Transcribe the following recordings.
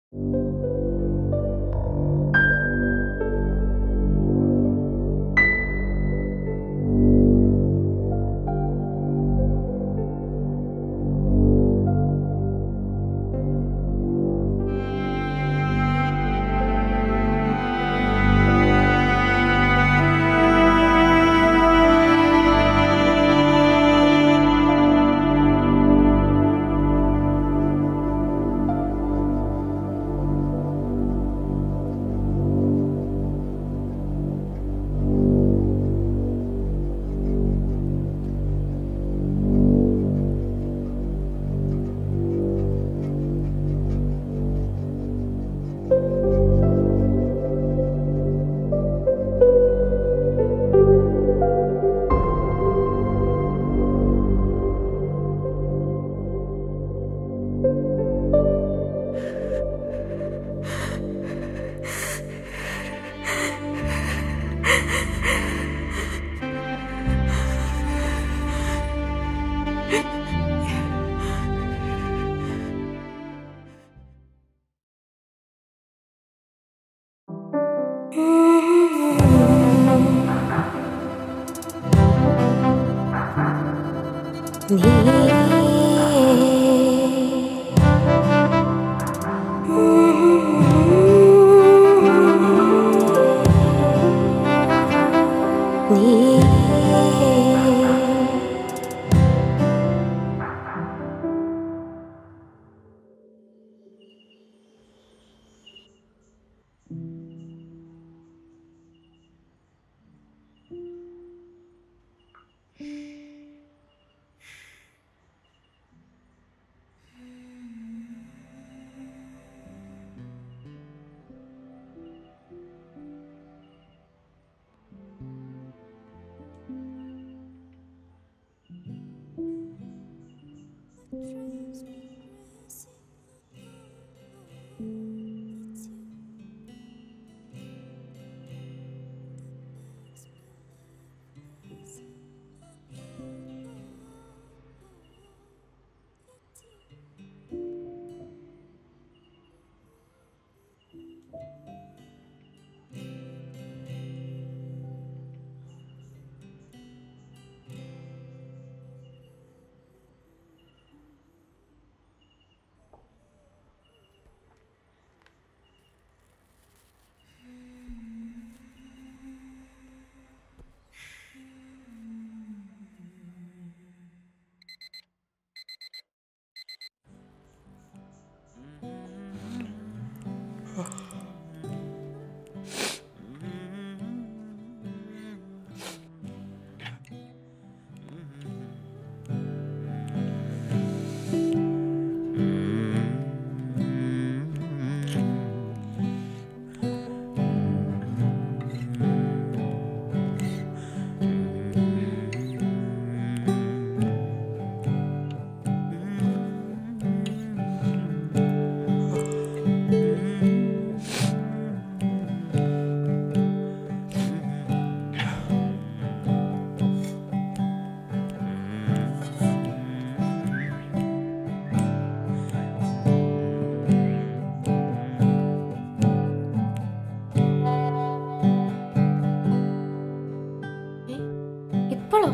ഇപ്പോഴോ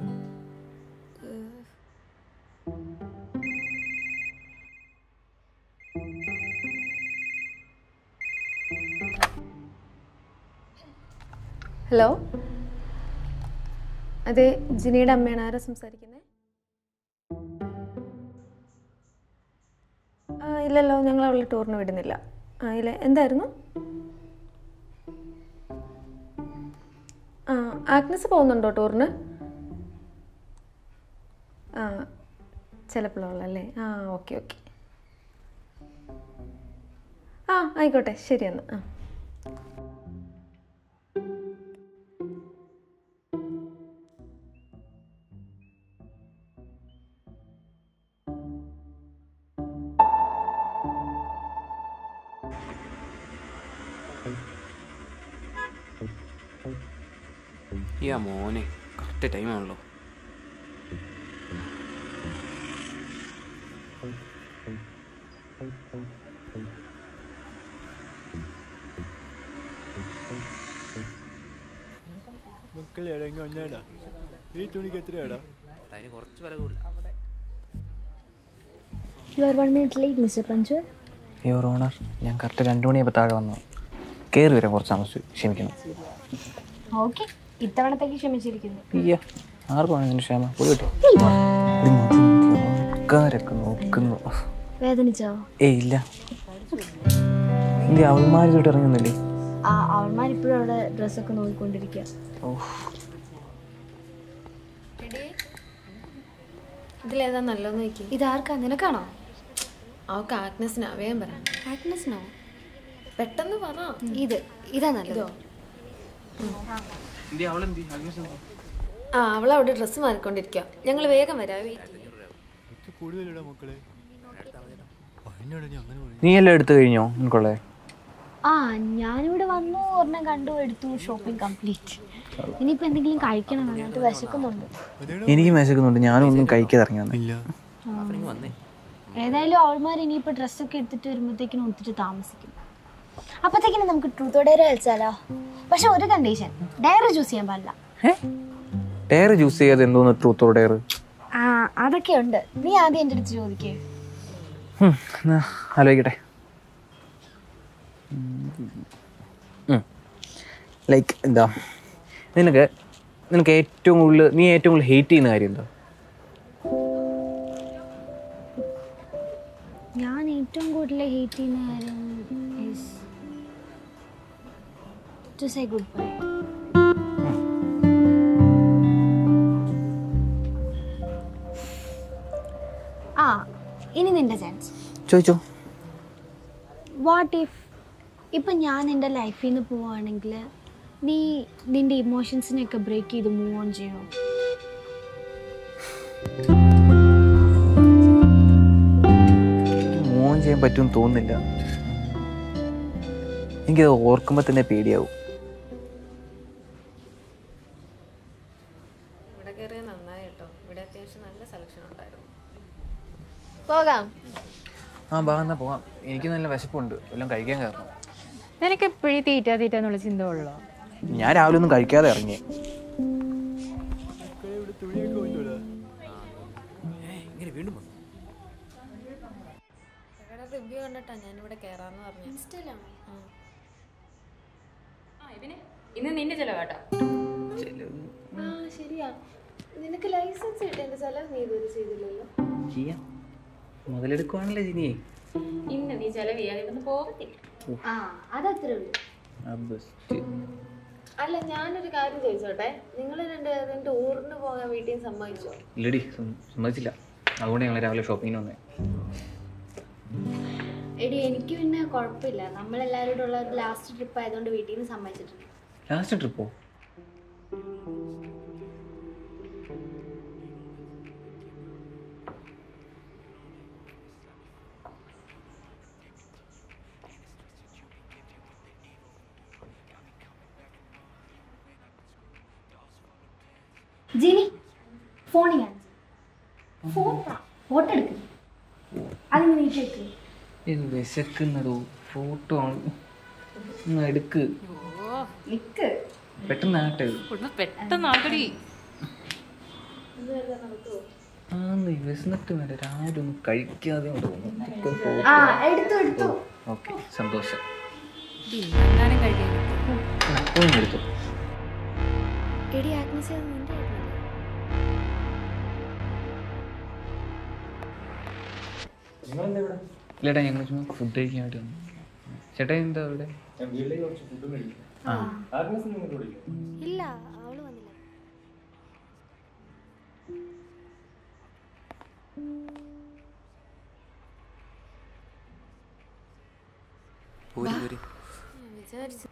ഹലോ അതെ ജിനിയുടെ അമ്മയാണ് ആരാ സംസാരിക്കുന്നത് ആ ഇല്ലല്ലോ ഞങ്ങൾ അവളെ ടൂറിന് വിടുന്നില്ല ആ ഇല്ല എന്തായിരുന്നു ആ ആഗ്നസ് പോകുന്നുണ്ടോ ടൂറിന് ആ ചിലപ്പോഴുള്ളല്ലേ ആ ഓക്കെ ഓക്കെ ആ ആയിക്കോട്ടെ ശരി എന്നാൽ ആ ഈ ആ മോനെ കറക്റ്റ് ടൈമാണല്ലോ മക്കളെ ഇടങ്ങി വന്നേടാ ഈ തുണിക്ക് എത്രയാടാ അതിന് കുറച്ച് വില കൂടുതൽ You are one minute late, Mr. Panchu. Your honour ഞാൻ കറക്റ്റ് രണ്ട് മണിയപ്പോൾ താഴെ വന്നു കയറി വരാൻ കുറച്ച് താമസിച്ചു ക്ഷമിക്കണം ഓക്കെ ഇത്തവണത്തേക്ക് ക്ഷമിച്ചിരിക്കുന്നു അയ്യ ആർക്കും ഇതിന് ക്ഷമ പോയി കിട്ടി ആൾക്കാരൊക്കെ നോക്കുന്നു വേദനിച്ചോ ഏയ് ഇല്ല എന്ത് അവന്മാർ തൊട്ട് ഇറങ്ങുന്നില്ലേ ആ അവന്മാർ ഇപ്പോഴും അവിടെ ഡ്രസ്സൊക്കെ നോക്കിക്കൊണ്ടിരിക്കുക ഇതിലേതാ നല്ലതെന്ന് നോക്കി ഇതാർക്കാ നിനക്കാണോ അവൾക്ക് ആഗ്നസിനാ വേഗം പറ ആഗ്നസിനോ പെട്ടെന്ന് പറ ഇത് ഇതാ നല്ലതോ ആ അവളവിടെ ഡ്രസ്സ് മാറിക്കൊണ്ടിരിക്കുക ഞങ്ങൾ വേഗം വരാം ഇത് കൂടുതലിടാ മക്കളെ അതിനോട് ഞാൻ അങ്ങനെ പറയും നീ എല്ലാം എടുത്തു കഴിഞ്ഞോ നിനക്കുള്ളേ ആ ഞാനിവിടെ വന്നു ഒരെണ്ണം കണ്ടു എടുത്തു ഷോപ്പിംഗ് കംപ്ലീറ്റ് ഇനിയിപ്പോൾ എന്തെങ്കിലും കഴിക്കണം നന്നായിട്ട് വിശക്കുന്നുണ്ട് എനിക്ക് വിശക്കുന്നുണ്ട് ഞാനും ഒന്നും കഴിക്കാതെ ഇറങ്ങി വന്നേ ഇല്ല വന്നേ ഏതായാലും അവൾമാർ ഇനിയിപ്പോൾ ഡ്രസ്സൊക്കെ എടുത്തിട്ട് വരുമ്പോഴത്തേക്കിനും ഒത്തിരി താമസിക്കും അപ്പോഴത്തേക്കിനും നമുക്ക് ട്രൂത്ത് ഡയറി കളിച്ചാലോ പക്ഷെ ഒരു കണ്ടീഷൻ ഡയറി ചൂസ് ചെയ്യാൻ പാടില്ല ഡയർ ജ്യൂസ് ചെയ്യാതെ എന്തോന്ന് ട്രൂത്തോ ഡയർ ആ അതൊക്കെ ഉണ്ട് നീ ആദ്യം എൻ്റെ അടുത്ത് ചോദിക്കേ ആലോചിക്കട്ടെ ലൈക്ക് എന്താ നിനക്ക് നിനക്ക് ഏറ്റവും കൂടുതൽ നീ ഏറ്റവും കൂടുതൽ ഹേറ്റ് ചെയ്യുന്ന കാര്യം എന്താ ഞാൻ ഏറ്റവും കൂടുതൽ ഹേറ്റ് ചെയ്യുന്ന കാര്യം ടു സേ ഗുഡ് ബൈ ആ ഇനി നിന്റെ ചാൻസ് ചോദിച്ചോ വാട്ട് ഇഫ് ഇപ്പം ഞാൻ എൻ്റെ ലൈഫിൽ നിന്ന് പോവുകയാണെങ്കിൽ നീ നിൻ്റെ ഇമോഷൻസിനെയൊക്കെ ബ്രേക്ക് ചെയ്ത് മൂവ് ഓൺ ചെയ്യണോ മോൻ ചെയ്യാൻ പറ്റുമെന്ന് തോന്നുന്നില്ല എനിക്കത് ഓർക്കുമ്പോൾ തന്നെ പേടിയാവും ഇവിടെ കയറിയ നന്നായി കേട്ടോ ഇവിടെ അത്യാവശ്യം നല്ല സെലക്ഷൻ ഉണ്ടായിരുന്നു പോകാം ആ ബാ എന്നാ പോവാം എനിക്ക് നല്ല വിശപ്പുണ്ട് എല്ലാം കഴിക്കാൻ കയറണം നിനക്ക് എപ്പോഴും തീറ്റ തീറ്റ എന്നുള്ള ചിന്ത ഉള്ളോ ഞാൻ രാവിലെ ഒന്നും കഴിക്കാതെ ഇറങ്ങി മക്കളെ ഇവിടെ തുണിയൊക്കെ വന്നോടാ ഇങ്ങനെ വീണ്ടും വന്നു റിവ്യൂ കണ്ടിട്ടാ ഞാനിവിടെ കയറാന്ന് പറഞ്ഞു ഇൻസ്റ്റയിലാണോ ഇന്ന് നിന്റെ ചെലവാട്ടോ ആ ശരിയാ നിനക്ക് ലൈസൻസ് കിട്ടിയ ചെലവ് നീ ഇതുവരെ ചെയ്തില്ലല്ലോ ചെയ്യാം മുതലെടുക്കുവാണല്ലേ ജിനിയെ ഇന്ന് നീ ചെലവ് ചെയ്യാതെ ഇവിടുന്ന് പോകത്തില്ല ആ അതത്രേ ഉള്ളൂ ആ ബെസ്റ്റ് അല്ല ഞാനൊരു കാര്യം ചോദിച്ചോട്ടെ നിങ്ങൾ രണ്ട് ടൂറിന് പോകാൻ വീട്ടിൽ നിന്ന് സമ്മതിച്ചോ ഇല്ലടി സം- സമ്മതിച്ചില്ല അതുകൊണ്ട് ഞങ്ങൾ രാവിലെ ഷോപ്പിങ്ങിന് വന്നേ എടി എനിക്ക് പിന്നെ കുഴപ്പമില്ല നമ്മളെല്ലാവരോടും ഉള്ള ലാസ്റ്റ് ട്രിപ്പ് ആയതുകൊണ്ട് വീട്ടിൽ നിന്ന് സമ്മതിച്ചിട്ടുണ്ട് ലാസ്റ്റ് ട്രിപ്പോ ജിനി ഫോണിൽ കാണിച്ചു ഫോൺ ഫോട്ടോ എടുക്ക് അതിന് നീട്ടിലേക്ക് ഇത് വിശക്കുന്നതോ ഫോട്ടോ ആണ് ഒന്ന് എടുക്ക് നിക്ക് പെട്ടെന്ന് ആട്ടെ പെട്ടെന്ന് ആക്കടി ആന്ന് വിശന്നിട്ട് വേണ്ട രാവിലെ ഒന്നും കഴിക്കാതെ തോന്നുന്നു ആ എടുത്തു എടുത്തു ഓക്കെ സന്തോഷം ഇന്നെങ്ങാനും കഴിക്കാൻ ആ, ഒന്ന് എടുത്തു എടി ആഗ്നസ് അത് നിന്റെ ആയിരുന്നല്ലോ. ഇല്ലേട്ടാ ഞങ്ങൾ ചുമ്മാ ഫുഡ് കഴിക്കാൻ വേണ്ടി വന്നു ചേട്ടാ എന്താ ഇവിടെ ഇല്ല അവള് വന്നില്ല പോരി പോരി വിചാരിച്ചു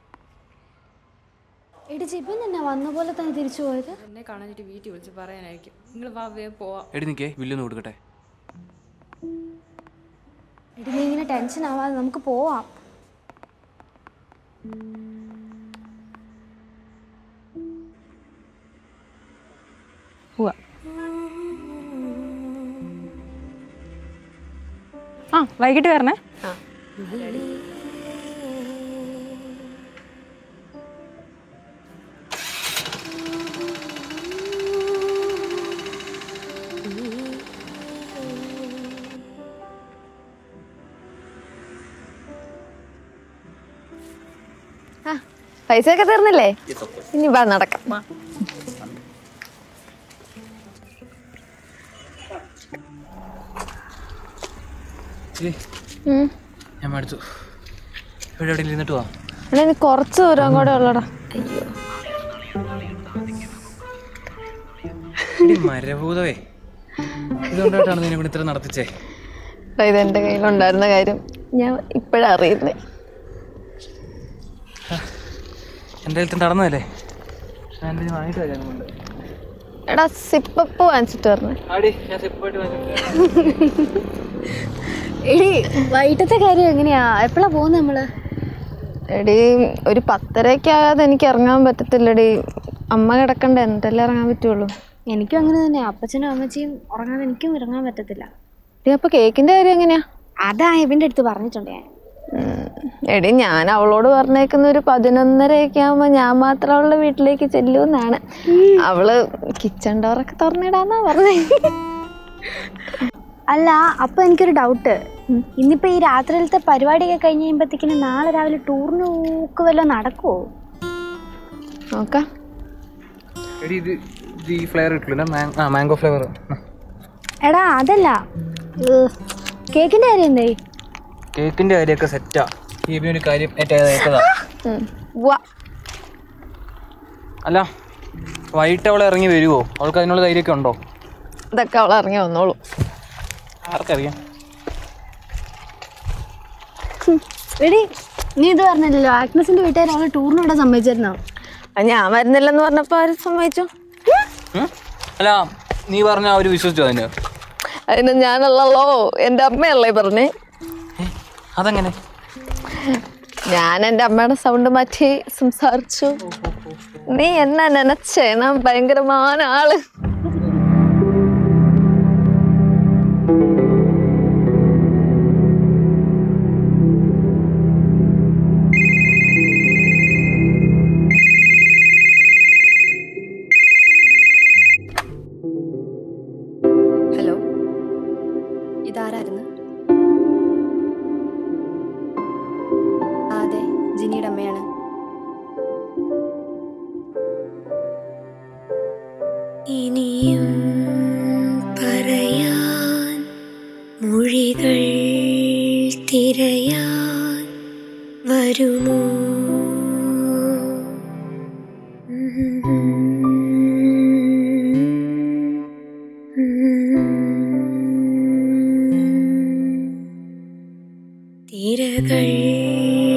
എടി ജിബിൻ തന്നെ വന്ന പോലെ തന്നെ തിരിച്ചു പോയത് എന്നെ കാണാനിട്ട് വീട്ടിൽ വിളിച്ച് പറയാനായിരിക്കും നിങ്ങൾ വാ വേഗം പോവാം എടി നിൽക്കേ ബില്ലൊന്ന് കൊടുക്കട്ടെ എടി നീ ഇങ്ങനെ ടെൻഷൻ ആവാതെ നമുക്ക് പോവാം പോവാ ആ വൈകിട്ട് വരണേ ആ പൈസ ഒക്കെ തീർന്നില്ലേ ഇനി വാ നടക്കാം ഉം. ഞാൻ മേടിച്ചു ഇവിടെ എവിടെ ഇരുന്നിട്ട് പോവാം എടാ ഇനി കുറച്ച് ദൂരം കൂടെ ഉള്ളടാ എടി മരഭൂതവേ ഇതുകൊണ്ടായിട്ടാണ് നിന്നെ ഇവിടെ ഇത്ര നടത്തിച്ചേ എടാ, ഇത് എന്റെ കയ്യിലുണ്ടായിരുന്ന കാര്യം ഞാൻ ഇപ്പോഴാ അറിയുന്നേ എൻ്റെ അടുത്ത് നടന്നതല്ലേ ഞാൻ ഇത് വാങ്ങിയിട്ട് വരാം കൊണ്ട് എടാ സിപ്പപ്പ് വാങ്ങിച്ചിട്ട് വരണേ ആടി ഞാൻ സിപ്പായിട്ട് വാങ്ങിച്ചിട്ട് എടി വൈകിട്ടത്തെ കാര്യം എങ്ങനെയാ എപ്പോഴാ പോകുന്നത് നമ്മള് എടി ഒരു പത്തരയൊക്കെ ആകാതെ എനിക്ക് ഇറങ്ങാൻ പറ്റത്തില്ലടി അമ്മ കിടക്കണ്ട എന്നിട്ടല്ലേ ഇറങ്ങാൻ പറ്റുള്ളൂ എനിക്കും അങ്ങനെ തന്നെ അപ്പച്ചനും അമ്മച്ചിയും ഉറങ്ങാതെ എനിക്കും ഇറങ്ങാൻ പറ്റത്തില്ല എടി അപ്പൊ കേക്കിന്റെ കാര്യം എങ്ങനെയാ അതാ ഇവന്റെ അടുത്ത് പറഞ്ഞിട്ടുണ്ട് ഞാൻ ഉം. എടി ഞാൻ അവളോട് പറഞ്ഞേക്കുന്ന ഒരു പതിനൊന്നരയൊക്കെ ആകുമ്പോ ഞാൻ മാത്രം അവളുടെ വീട്ടിലേക്ക് ചെല്ലുമെന്നാണ് അവള് കിച്ചൺ ഡോറൊക്കെ തുറന്നിടാന്നാ പറഞ്ഞേ അല്ല അപ്പൊ എനിക്കൊരു ഡൗട്ട് ഇന്നിപ്പോ ഈ രാത്രിയിലത്തെ പരിപാടിയൊക്കെ കഴിഞ്ഞ് കഴിയുമ്പോഴത്തേക്കിന് നാളെ രാവിലെ ടൂറിന് ഒക്കെ വല്ലതും നടക്കുവോ നോക്കാം എടി ഇത് ഇത് ഈ ഫ്ലേവർ കിട്ടില്ല ആ മാംഗോ ഫ്ലേവർ എടാ അതല്ല ഏഹ്, കേക്കിന്റെ കാര്യം എന്തേ കേക്കിൻ്റെ കാര്യമൊക്കെ സെറ്റാ ഈ ഒരു കാര്യം ഏറ്റവും ഏറ്റതാ ഉം. വാ അല്ല വൈകിട്ട് അവൾ ഇറങ്ങി വരുമോ അവൾക്ക് അതിനുള്ള ധൈര്യമൊക്കെ ഉണ്ടോ ഇതൊക്കെ അവൾ ഇറങ്ങി വന്നോളൂ ആർക്കറിയാം എടി നീ ഇത് പറഞ്ഞില്ലല്ലോ ആഗ്നസിന്റെ വീട്ടുകാർ അവളെ ടൂറിന് വിടാൻ സമ്മതിച്ചിരുന്നോ അത് ഞാൻ വരുന്നില്ലെന്ന് പറഞ്ഞപ്പോ അവര് സമ്മതിച്ചു ഉം? അല്ല നീ പറഞ്ഞ അവർ വിശ്വസിച്ചോ അതിന് അതിന് ഞാനല്ലല്ലോ എൻ്റെ അമ്മയല്ലേ പറഞ്ഞേ ഏ, അതെങ്ങനെ ഞാൻ എൻ്റെ അമ്മയുടെ സൗണ്ട് മാറ്റി സംസാരിച്ചു നീ എന്നാ നനച്ചേ ഞാൻ ഭയങ്കരமான ആള് ഹലോ ഇതാരായിരുന്നു ആ, അതെ ജിനിയുടെ അമ്മയാണ് ഇനിയും പറയാൻ മൊഴികൾ തിരയാൻ വരുമോ തിരകൾ